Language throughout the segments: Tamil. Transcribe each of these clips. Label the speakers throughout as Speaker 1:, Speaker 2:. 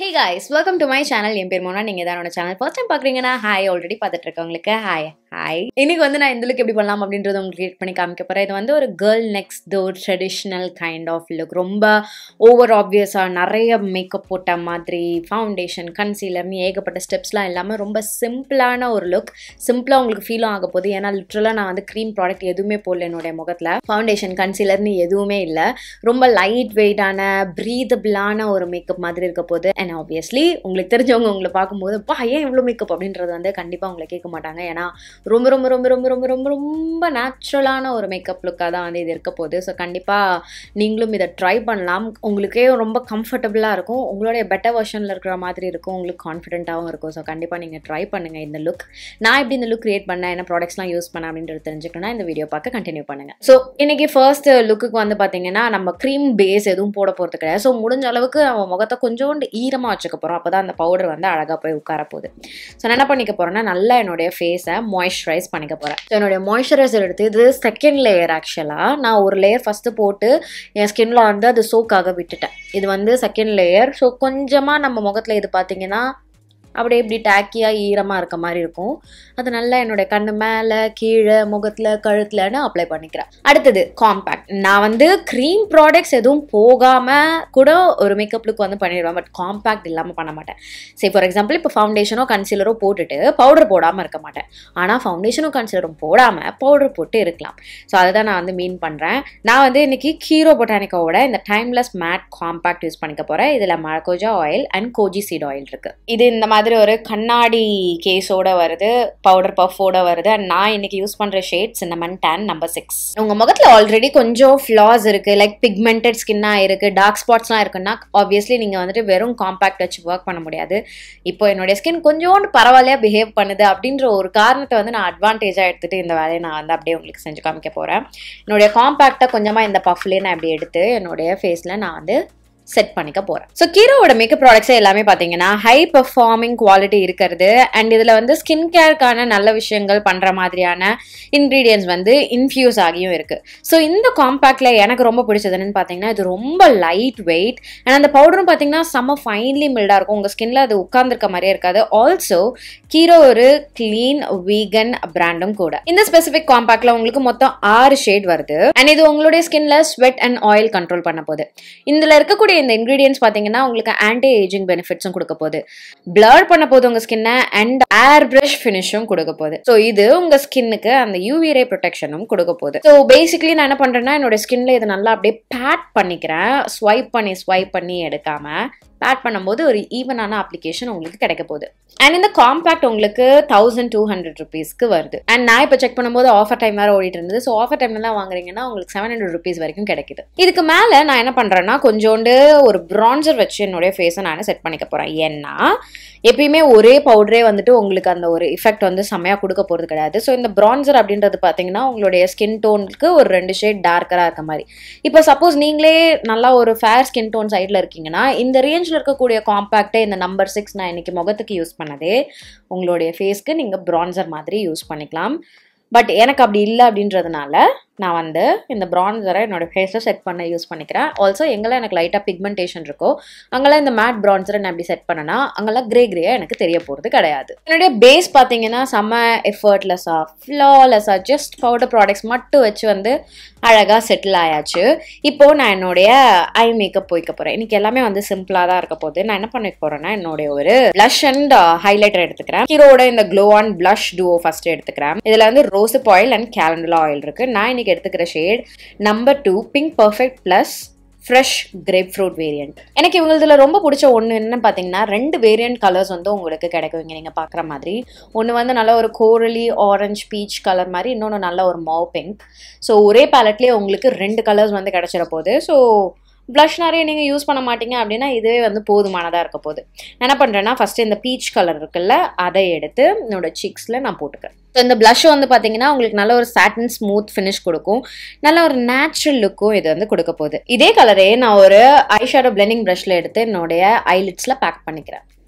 Speaker 1: hey guys welcome to my channel என் பேர் மோனா நீங்கள் தான் என்னோட சேனல் ஃபர்ஸ்ட் டைம் பார்க்குறீங்கன்னா ஹாய் ஆல்ரெடி பார்த்துட்டு இருக்கவங்களுக்கு ஹாய் ஹாய் இன்னைக்கு வந்து நான் இந்த லுக் எப்படி பண்ணலாம் அப்படின்றத உங்களுக்கு கிரியேட் பண்ணி காமிக்க போகிறேன் இது வந்து ஒரு girl next door traditional kind of look ரொம்ப ஓவர் ஆப்வியஸாக நிறைய மேக்கப் போட்ட மாதிரி ஃபவுண்டேஷன் கன்சீலர்னு ஏகப்பட்ட ஸ்டெப்ஸ்லாம் இல்லாமல் ரொம்ப சிம்பிளான ஒரு லுக் சிம்பிளாக உங்களுக்கு ஃபீலும் ஆக போகுது ஏன்னா லிட்ரலாக நான் வந்து க்ரீம் ப்ராடக்ட் எதுவுமே போடல என்னுடைய முகத்தில் ஃபவுண்டேஷன் கன்சீலர்னு எதுவுமே இல்லை ரொம்ப லைட் வெயிட்டான ப்ரீதபிளான ஒரு மேக்கப் மாதிரி இருக்க போகுது அண்ட் ஆப்வியஸ்லி உங்களுக்கு தெரிஞ்சவங்க உங்களை பார்க்கும்போது பா ஏன் இவ்வளோ மேக்கப் அப்படின்றது வந்து கண்டிப்பாக உங்களை கேட்க மாட்டாங்க ஏன்னா ரொம்ப ரொம்ப ரொம்ப ரொம்ப ரொம்ப ரொம்ப ரொம்ப நேச்சுரலான ஒரு மேக்கப் லுக்காக தான் வந்து இது இருக்க போகுது ஸோ கண்டிப்பாக நீங்களும் இதை ட்ரை பண்ணலாம் உங்களுக்கே ரொம்ப கம்ஃபர்டபுளாக இருக்கும் உங்களுடைய பெட்டர் வெர்ஷனில் இருக்கிற மாதிரி இருக்கும் உங்களுக்கு கான்ஃபிடென்ட்டாகவும் இருக்கும் ஸோ கண்டிப்பாக நீங்கள் ட்ரை பண்ணுங்கள் இந்த லுக் நான் எப்படி இந்த லுக் கிரியேட் பண்ணேன் என்ன ப்ராடக்ட்ஸ்லாம் யூஸ் பண்ணேன் அப்படின்றது தெரிஞ்சுக்கணும்னா இந்த வீடியோ பார்க்க கண்டினியூ பண்ணுங்கள் ஸோ இன்னைக்கு ஃபர்ஸ்ட் லுக்குக்கு வந்து பார்த்தீங்கன்னா நம்ம க்ரீம் பேஸ் எதுவும் போட போகிறது கிடையாது ஸோ முடிஞ்ச அளவுக்கு நம்ம முகத்தை கொஞ்சோண்டு ஈரமாக வச்சுக்க போகிறோம் அப்போ தான் அந்த பவுடர் வந்து அழகாக போய் உட்கார போகுது ஸோ நான் என்ன பண்ணிக்க போகிறேன்னா நல்லா என்னுடைய ஃபேஸை மாய்ஸ்சரைஸ் பண்ணிக்க போகிறேன் ஸோ என்னுடைய மாய்ஸ்சரைசர் எடுத்து இது செகண்ட் லேயர் ஆக்சுவலாக நான் ஒரு லேயர் ஃபஸ்ட்டு போட்டு என் ஸ்கின்ல வந்து அது சோக்காக விட்டுட்டேன் இது வந்து செகண்ட் லேயர் ஸோ கொஞ்சமாக நம்ம முகத்தில் இது பார்த்தீங்கன்னா அப்படியே இப்படி டேக்கியாக ஈரமாக இருக்க மாதிரி இருக்கும் அது நல்லா என்னுடைய கண்ணு மேலே கீழே முகத்தில் கழுத்துலன்னு அப்ளை பண்ணிக்கிறேன் அடுத்தது காம்பேக்ட் நான் வந்து க்ரீம் ப்ராடக்ட்ஸ் எதுவும் போகாமல் கூட ஒரு மேக்கப் லுக் வந்து பண்ணிடுவேன் பட் காம்பேக்ட் இல்லாமல் பண்ண மாட்டேன் சரி ஃபார் எக்ஸாம்பிள் இப்போ ஃபவுண்டேஷனோ கன்சீலரோ போட்டுட்டு பவுடர் போடாமல் இருக்க மாட்டேன் ஆனால் ஃபவுண்டேஷனும் கன்சீலரும் போடாமல் பவுடர் போட்டு இருக்கலாம் ஸோ அதை தான் நான் வந்து மீன் பண்ணுறேன் நான் வந்து இன்னைக்கு கீரோ பொட்டானிக்காவோட இந்த டைம்லெஸ் மேட் காம்பேக்ட் யூஸ் பண்ணிக்க போகிறேன் இதில் maracuja oil and goji seed oil இருக்குது இது இந்த மாதிரி ஒரு கண்ணாடி கேஸோட வருது பவுடர் பஃபோட வருது அண்ட் நான் இன்னைக்கு யூஸ் பண்ணுற shade cinnamon tan number six உங்கள் முகத்தில் ஆல்ரெடி கொஞ்சம் ஃப்ளாஸ் இருக்குது லைக் பிக்மெண்டட் ஸ்கின்னாக இருக்குது டார்க் ஸ்பாட்ஸ்லாம் இருக்குன்னா ஆப்வியஸ்லி நீங்கள் வந்துட்டு வெறும் காம்பேக்ட் வச்சு ஒர்க் பண்ண முடியாது இப்போ என்னுடைய ஸ்கின் கொஞ்சோண்டு பரவாயில்லையா பிஹேவ் பண்ணுது அப்படின்ற ஒரு காரணத்தை வந்து நான் அட்வான்டேஜாக எடுத்துகிட்டு இந்த வேலையை நான் வந்து அப்படியே உங்களுக்கு செஞ்சு காமிக்க போகிறேன் என்னுடைய காம்பேக்டை கொஞ்சமாக இந்த பஃப்லேயே நான் இப்படி எடுத்து என்னுடைய ஃபேஸில் நான் வந்து செட் பண்ணிக்க போகிறேன் ஸோ கீரோவோட மேக்கப் ப்ராடக்ட்ஸே எல்லாமே பார்த்தீங்கன்னா ஹை பெர்ஃபார்மிங் குவாலிட்டி இருக்கிறது அண்ட் இதில் வந்து ஸ்கின் கேருக்கான நல்ல விஷயங்கள் பண்ணுற மாதிரியான இன்க்ரீடியன்ஸ் வந்து இன்ஃபியூஸ் ஆகியும் இருக்குது ஸோ இந்த காம்பேக்டில் எனக்கு ரொம்ப பிடிச்சதுன்னு பார்த்தீங்கன்னா இது ரொம்ப லைட் வெயிட் அண்ட் அந்த பவுடரும் பார்த்தீங்கன்னா செம்ம ஃபைன்லி மில்டாக இருக்கும் உங்கள் ஸ்கின்ல அது உட்கார்ந்துருக்க மாதிரியே இருக்காது ஆல்சோ கீரோ ஒரு க்ளீன் வீகன் பிராண்டும் கூட இந்த ஸ்பெசிஃபிக் காம்பேக்டில் உங்களுக்கு மொத்தம் ஆறு ஷேட் வருது அண்ட் இது உங்களுடைய ஸ்கின்ல ஸ்வெட் அண்ட் ஆயில் கண்ட்ரோல் பண்ண போகுது இதில் இருக்கக்கூடிய இந்த இன்க்ரீடியன்ஸ் பார்த்தீங்கன்னா உங்களுக்கு ஆன்டி ஏஜிங் பெனிஃபிட்ஸும் கொடுக்க போகுது பிளர் பண்ண போகுது உங்கள் ஸ்கின்னை அண்ட் ஏர் பிரஷ் ஃபினிஷும் கொடுக்க போகுது ஸோ இது உங்கள் ஸ்கின்னுக்கு அந்த யூவி ரே ப்ரொடெக்ஷனும் கொடுக்க போகுது ஸோ பேசிக்லி நான் என்ன பண்ணுறேன்னா என்னோட ஸ்கின்ல இதை நல்லா அப்படியே பேட் பண்ணிக்கிறேன் ஸ்வைப் பண்ணி ஸ்வைப் பண்ணி எடுக்காம பேட் பண்ணும்போது ஒரு ஈவனான அப்ளிகேஷன் உங்களுக்கு கிடைக்க போகுது அண்ட் இந்த காம்பேக்ட் உங்களுக்கு தௌசண்ட் டூ ஹண்ட்ரட் ருபீஸ்க்கு வருது அண்ட் நான் இப்போ செக் பண்ணும்போது ஆஃபர் டைம் வேறு ஓடிட்டு இருந்தது ஸோ ஆஃபர் டைம்லாம் வாங்குறீங்கன்னா உங்களுக்கு செவன் ஹண்ட்ரட் ருபீஸ் வரைக்கும் கிடைக்குது இதுக்கு மேலே நான் என்ன பண்ணுறேன்னா கொஞ்சோண்டு ஒரு ப்ரான்சர் வச்சு என்னுடைய ஃபேஸை நான் செட் பண்ணிக்க போகிறேன் ஏன்னா எப்பயுமே ஒரே பவுடரே வந்துட்டு உங்களுக்கு அந்த ஒரு எஃபெக்ட் வந்து செம்மையாக கொடுக்க போகிறது கிடையாது ஸோ இந்த ப்ரான்சர் அப்படின்றது பார்த்தீங்கன்னா உங்களுடைய ஸ்கின் டோனுக்கு ஒரு ரெண்டு ஷேட் டார்க்கராக இருக்க மாதிரி இப்போ சப்போஸ் நீங்களே நல்லா ஒரு ஃபேர் ஸ்கின் டோன் சைடில் இருக்கீங்கன்னா இந்த ரேஞ்சில் இருக்கக்கூடிய காம்பேக்டே இந்த நம்பர் சிக்ஸ் நான் இன்னைக்கு முகத்துக்கு யூஸ் பண்ணதே உங்களுடைய ஃபேஸ்க்கு நீங்கள் ப்ரான்சர் மாதிரி யூஸ் பண்ணிக்கலாம் பட் எனக்கு அப்படி இல்லை அப்படின்றதுனால நான் வந்து இந்த ப்ரான்சரை என்னோட ஃபேஸில் செட் பண்ண யூஸ் பண்ணிக்கிறேன் ஆல்சோ எங்கெல்லாம் எனக்கு லைட்டாக பிக்மெண்டேஷன் இருக்கோ அங்கெல்லாம் இந்த மேட் ப்ரான்சரை நான் எப்படி செட் பண்ணனா அங்கெல்லாம் கிரே கிரேயாக எனக்கு தெரிய போகிறது கிடையாது என்னுடைய பேஸ் பார்த்தீங்கன்னா செம்ம எஃபர்ட்லெஸ்ஸாக ஃப்ளாலெஸ்ஸாக ஜஸ்ட் பவுடர் ப்ராடக்ட்ஸ் மட்டும் வச்சு வந்து அழகாக செட்டில் ஆயாச்சு இப்போது நான் என்னுடைய ஐ மேக்கப் போய்க்க போகிறேன் இன்னைக்கு எல்லாமே வந்து சிம்பிளாக தான் இருக்க போகுது நான் என்ன பண்ணிக்க போகிறேன்னா என்னுடைய ஒரு ப்ளஷ் அண்ட் ஹைலைட்டர் எடுத்துக்கிறேன் ஹீரோட இந்த glow on blush duo first எடுத்துக்கிறேன் இதில் வந்து rosehip oil and calendula oil இருக்குது நான் இன்னைக்கு எடுத்துக்கிற shade number two pink perfect plus fresh grapefruit variant எனக்கு இவங்களதுல ரொம்ப பிடிச்ச ஒன்று என்ன பார்த்தீங்கன்னா ரெண்டு வேரியண்ட் கலர்ஸ் வந்து உங்களுக்கு கிடைக்கும் இங்கே நீங்கள் பார்க்குற மாதிரி ஒன்று வந்து நல்ல ஒரு கோரலி ஆரஞ்சு பீச் கலர் மாதிரி இன்னொன்று நல்ல ஒரு மாவ் பிங்க் ஸோ ஒரே பேலட்லேயே உங்களுக்கு ரெண்டு கலர்ஸ் வந்து கிடச்சிட போகுது ஸோ ப்ளஷ் நிறைய நீங்கள் யூஸ் பண்ண மாட்டீங்க அப்படின்னா இதுவே வந்து போதுமானதாக இருக்க போகுது நான் என்ன பண்ணுறேன்னா ஃபஸ்ட்டு இந்த பீச் கலர் இருக்குல்ல அதை எடுத்து என்னோட சிக்ஸில் நான் போட்டுக்கிறேன் ஸோ இந்த ப்ளஷ் வந்து பார்த்தீங்கன்னா உங்களுக்கு நல்ல ஒரு சாட்டின் ஸ்மூத் ஃபினிஷ் கொடுக்கும் நல்ல ஒரு நேச்சுரல் லுக்கும் இது வந்து கொடுக்க போகுது இதே கலரே நான் ஒரு ஐ ஷேடோ பிளெண்டிங் ப்ரஷில் எடுத்து என்னுடைய ஐலிட்ஸில் பேக் பண்ணிக்கிறேன்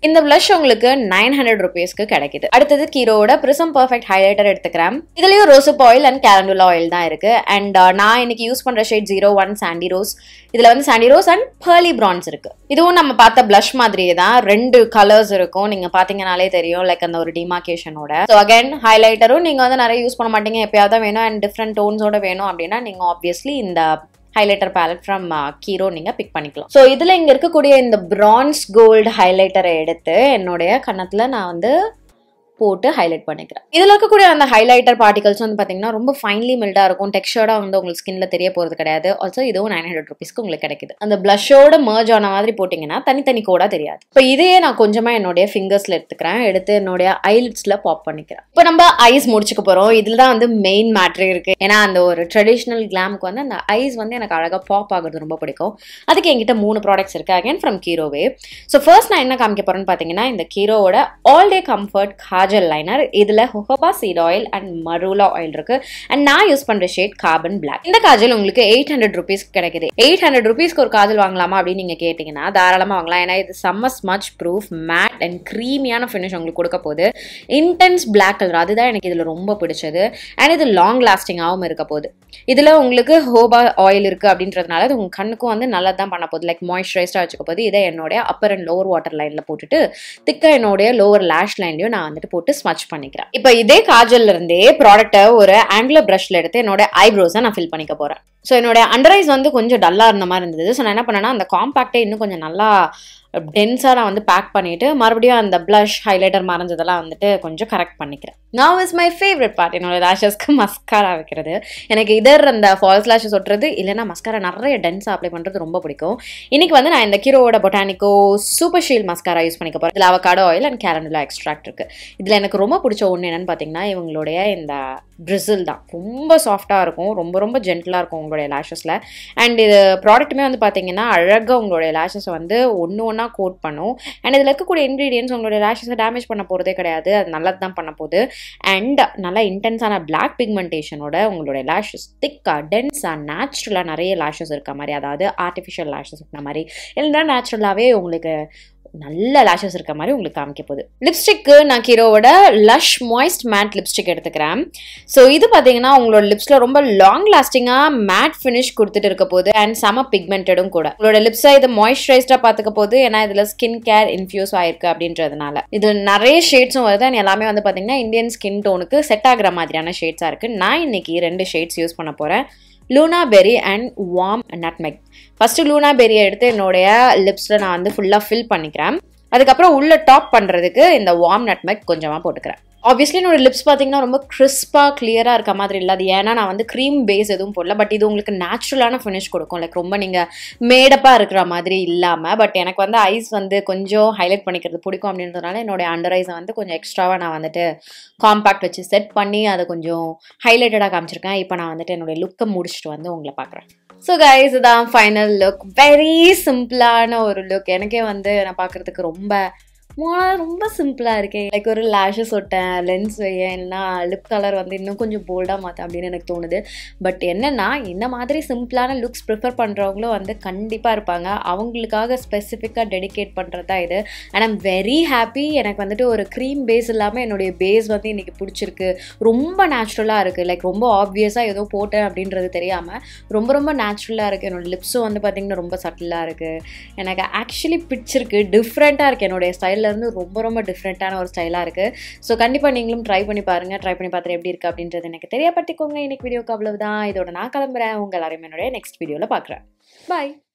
Speaker 1: இந்த blush உங்களுக்கு நைன் ஹண்ட்ரட் ருபீஸ்க்கு கிடைக்குது அடுத்தது கீரோட பிரிசம் பர்ஃபெக்ட் ஹைலைட்டர் எடுத்துக்கிறேன் இதுலயும் rosehip oil and calendula oil தான் இருக்கு அண்ட் நான் இன்னைக்கு யூஸ் பண்ற shade zero one sandy rose இதுல வந்து sandy rose and pearly bronze இருக்கு இதுவும் நம்ம பார்த்த blush மாதிரியே தான் ரெண்டு கலர்ஸ் இருக்கும் நீங்க பாத்தீங்கனாலே தெரியும் லைக் அந்த ஒரு டிமார்கேஷனோட ஸோ அகைன் ஹைலைட்டரும் நீங்க வந்து நிறைய யூஸ் பண்ண மாட்டீங்க எப்பயாவது தான் வேணும் அண்ட் டிஃப்ரெண்ட் டோன்ஸோட வேணும் அப்படின்னா நீங்க ஆப்வியஸ்லி இந்த ஹைலைட்டர் பேலட் ஃப்ரம் கீரோ நீங்கள் பிக் பண்ணிக்கலாம் ஸோ இதில் இங்கே இருக்கக்கூடிய இந்த பிரான்ஸ் கோல்டு ஹைலைட்டரை எடுத்து என்னுடைய கன்னத்தில் நான் வந்து போட்டு ஹைலைட் பண்ணிக்கிறேன் இதில் இருக்கக்கூடிய அந்த ஹைலைட்டர் பார்ட்டிகல்ஸ் வந்து பார்த்தீங்கன்னா ரொம்ப ஃபைன்லி மில்டாக இருக்கும் டெக்ஸ்டர்டாக வந்து உங்களுக்கு ஸ்கின்ல தெரிய போகிறது கிடையாது ஆல்சோ இதுவும் நைன் ஹண்ட்ரட் ருபீஸ்க்கு உங்களுக்கு கிடைக்குது அந்த ப்ளஷோட மர்ஜ் ஆன மாதிரி போட்டிங்கன்னா தனித்தனி கோடாக தெரியாது இப்போ இதையே நான் கொஞ்சமாக என்னுடைய ஃபிங்கர்ஸில் எடுத்துக்கிறேன் எடுத்து என்னுடைய ஐலிட்ஸில் பாப் பண்ணிக்கிறேன் இப்போ நம்ம ஐஸ் முடிச்சுக்க போகிறோம் இதில் தான் வந்து மெயின் மேட்ரு இருக்குது ஏன்னா அந்த ஒரு ட்ரெடிஷ்னல் கிளாமுக்கு வந்து அந்த ஐஸ் வந்து எனக்கு அழகாக பாப் ஆகுறது ரொம்ப பிடிக்கும் அதுக்கு என்கிட்ட மூணு ப்ராடக்ட்ஸ் இருக்குது அகைன் ஃப்ரம் கீரோவே ஸோ ஃபர்ஸ்ட் நான் என்ன காமிக்க போகிறேன்னு பார்த்தீங்கன்னா இந்த கீரோவோட all day comfort kajal liner இதில் jojoba seed oil and marula oil இருக்கு அண்ட் நான் யூஸ் பண்ணுற ஷேட் கார்பன் பிளாக் இந்த காஜல் உங்களுக்கு எயிட் ஹண்ட்ரட் ருபீஸ்க்கு கிடைக்குது எயிட் ஹண்ட்ரட் ருபீஸ்க்கு ஒரு காஜல் வாங்கலாமா அப்படின்னு நீங்கள் கேட்டிங்கன்னா தாராளமாக வாங்கலாம் ஏன்னா இது செம்ம ஸ்மச் ப்ரூஃப் மேட் அண்ட் க்ரீமியான ஃபினிஷ் உங்களுக்கு கொடுக்க போகுது இன்டென்ஸ் பிளாக் கலர் அதுதான் எனக்கு இதில் ரொம்ப பிடிச்சது அண்ட் இது லாங் லாஸ்டிங்காகவும் இருக்க போகுது இதில் உங்களுக்கு ஹோபா ஆயில் இருக்குது அப்படின்றதுனால அது உங்கள் கண்ணுக்கும் வந்து நல்லா தான் பண்ண போகுது லைக் மாய்ஸ்சரைஸ்டாக வச்சுக்க போகுது இதை என்னுடைய அப்பர் அண்ட் லோவர் வாட்டர் லைனில் போட்டுட்டு திக்காக என்னுடைய லோவர் லேஷ் லைன்லையும் நான் வந்துட்டு போட்டு ஸ்மச் பண்ணிக்கிறேன் இப்போ இதே காஜல்ல இருந்தே ப்ராடக்ட்டை ஒரு ஆங்குலர் ப்ரஷ்ல எடுத்து என்னோட ஐப்ரோஸை நான் ஃபில் பண்ணிக்க போகிறேன் ஸோ என்னோட அண்டர் ஐஸ் வந்து கொஞ்சம் டல்லாக இருந்த மாதிரி இருந்தது ஸோ நான் என்ன பண்ணேன்னா அந்த காம்பாக்டே இன்னும் கொஞ்சம் நல்லா டென்ஸாக நான் வந்து பேக் பண்ணிவிட்டு மறுபடியும் அந்த ப்ளஷ் ஹைலைட்டர் மறைஞ்சதெல்லாம் வந்துட்டு கொஞ்சம் கரெக்ட் பண்ணிக்கிறேன் நான் இஸ் மை ஃபேவரட் பார்ட் என்னோட லேஷஸ்க்கு மஸ்காரா வைக்கிறது எனக்கு இதர் அந்த ஃபால்ஸ் லேஷஸ் ஒட்டுறது இல்லைன்னா மஸ்காரா நிறைய டென்ஸாக அப்ளை பண்ணுறது ரொம்ப பிடிக்கும் இன்னைக்கு வந்து நான் இந்த கீரோவோட பொட்டானிக்கோ சூப்பர் ஷீல் மஸ்காரா யூஸ் பண்ணிக்க போகிறேன் இதில் avocado oil and calendula extract இருக்குது இதில் எனக்கு ரொம்ப பிடிச்ச ஒன்று என்னென்னு பார்த்தீங்கன்னா இவங்களுடைய இந்த பிரிசில் தான் ரொம்ப சாஃப்டாக இருக்கும் ரொம்ப ரொம்ப ஜென்டலாக இருக்கும் உங்களுடைய லேஷஸில் அண்ட் இது ப்ராடக்ட்டுமே வந்து பார்த்தீங்கன்னா அழகாக உங்களுடைய லேஷஸை வந்து ஒன்று ஒன்றா கோட் பண்ணும் அண்ட் இதில் இருக்கக்கூடிய இன்க்ரீடியன்ஸ் உங்களுடைய லேஷஸை டேமேஜ் பண்ண போகிறதே கிடையாது அது நல்லது தான் பண்ண போகுது அண்ட் நல்லா இன்டென்ஸான பிளாக் பிக்மெண்டேஷனோட உங்களுடைய லேஷஸ் திக்காக டென்ஸாக நேச்சுரலாக நிறைய லேஷஸ் இருக்க மாதிரி அதாவது ஆர்டிஃபிஷியல் லேஷஸ் இருக்க மாதிரி இல்லைன்னா நேச்சுரலாகவே உங்களுக்கு நல்ல லேஷஸ் இருக்க மாதிரி உங்களுக்கு காமிக்க போகுது லிப்ஸ்டிக்கு நான் கீரோவோட லஷ் மாய்ஸ்ட் மேட் லிப்ஸ்டிக் எடுத்துக்கிறேன் ஸோ இது பார்த்தீங்கன்னா உங்களோட லிப்ஸில் ரொம்ப லாங் லாஸ்டிங்காக மேட் ஃபினிஷ் கொடுத்துட்டு இருக்க போகுது அண்ட் செம பிக்மெண்டடும் கூட உங்களோட லிப்ஸை இது மாய்ஸ்சரைஸ்டாக பார்த்துக்க போகுது ஏன்னா இதில் ஸ்கின் கேர் இன்ஃபியூஸ் ஆயிருக்கு அப்படின்றதுனால இதில் நிறைய ஷேட்ஸும் வருது அண்ட் எல்லாமே வந்து பார்த்தீங்கன்னா இந்தியன் ஸ்கின் டோனுக்கு செட் ஆகிற மாதிரியான ஷேட்ஸாக இருக்குது நான் இன்னைக்கு ரெண்டு ஷேட்ஸ் யூஸ் பண்ண போகிறேன் luna berry and warm nutmeg first luna பெரியை எடுத்து என்னுடைய லிப்ஸில் நான் வந்து ஃபுல்லாக ஃபில் பண்ணிக்கிறேன் அதுக்கப்புறம் உள்ள டாப் பண்ணுறதுக்கு இந்த வார்ம் நட்மெக் கொஞ்சமாக போட்டுக்கிறேன் ஆப்வியஸ்லி என்னோட லிப்ஸ் பார்த்தீங்கன்னா ரொம்ப கிறிஸ்பாக கிளியராக இருக்க மாதிரி இல்லை அது ஏன்னா நான் வந்து க்ரீம் பேஸ் எதுவும் போடல பட் இது உங்களுக்கு நேச்சுரலான ஃபினிஷ் கொடுக்கும் லைக் ரொம்ப நீங்கள் மேடப்பாக இருக்கிற மாதிரி இல்லாமல் பட் எனக்கு வந்து ஐஸ் வந்து கொஞ்சம் ஹைலைட் பண்ணிக்கிறது பிடிக்கும் அப்படின்றதுனால என்னோட அண்டர் ஐஸை வந்து கொஞ்சம் எக்ஸ்ட்ராவாக நான் வந்துட்டு காம்பேக்ட் வச்சு செட் பண்ணி அதை கொஞ்சம் ஹைலைட்டடாக காமிச்சிருக்கேன் இப்போ நான் வந்துட்டு என்னுடைய லுக்கை முடிச்சுட்டு வந்து உங்களை பார்க்குறேன் ஸோ கைஸ் இதான் ஃபைனல் லுக் வெரி சிம்பிளான ஒரு லுக் எனக்கே வந்து நான் பார்க்குறதுக்கு ரொம்ப மோனா ரொம்ப சிம்பிளாக இருக்கேன் லைக் ஒரு லேஷஸ் ஒட்டேன் லென்ஸ் வையேன் இல்லைனா லிப் கலர் வந்து இன்னும் கொஞ்சம் போல்டாக மாற்றேன் அப்படின்னு எனக்கு தோணுது பட் என்னென்னா இந்த மாதிரி சிம்பிளான லுக்ஸ் ப்ரிஃபர் பண்ணுறவங்களும் வந்து கண்டிப்பாக இருப்பாங்க அவங்களுக்காக ஸ்பெசிஃபிக்காக டெடிகேட் பண்ணுறது தான் இது அண்ட் ஐம் வெரி ஹாப்பி எனக்கு வந்துட்டு ஒரு க்ரீம் பேஸ் இல்லாமல் என்னுடைய பேஸ் வந்து இன்றைக்கி பிடிச்சிருக்கு ரொம்ப நேச்சுரலாக இருக்குது லைக் ரொம்ப ஆப்வியஸாக ஏதோ போட்டேன் அப்படின்றது தெரியாமல் ரொம்ப ரொம்ப நேச்சுரலாக இருக்குது என்னோட லிப்ஸும் வந்து பார்த்திங்கன்னா ரொம்ப சட்டிலாக இருக்குது எனக்கு ஆக்சுவலி பிடிச்சிருக்கு டிஃப்ரெண்ட்டாக இருக்குது என்னுடைய ஸ்டைல் இருந்து ரொம்ப ரொம்ப டிஃப்ரெண்ட்டான ஒரு ஸ்டைலாக இருக்குது ஸோ கண்டிப்பாக நீங்களும் ட்ரை பண்ணி பாருங்கள் ட்ரை பண்ணி பார்த்துட்டு எப்படி இருக்குது அப்படின்றது எனக்கு தெரியப்படுத்திக்கோங்க இன்னைக்கு வீடியோக்கு அவ்வளவுதான் இதோட நான் கிளம்புறேன் உங்கள் எல்லாரையும் என்னுடைய நெக்ஸ்ட் வீடியோவில் பார்க்குறேன் பாய்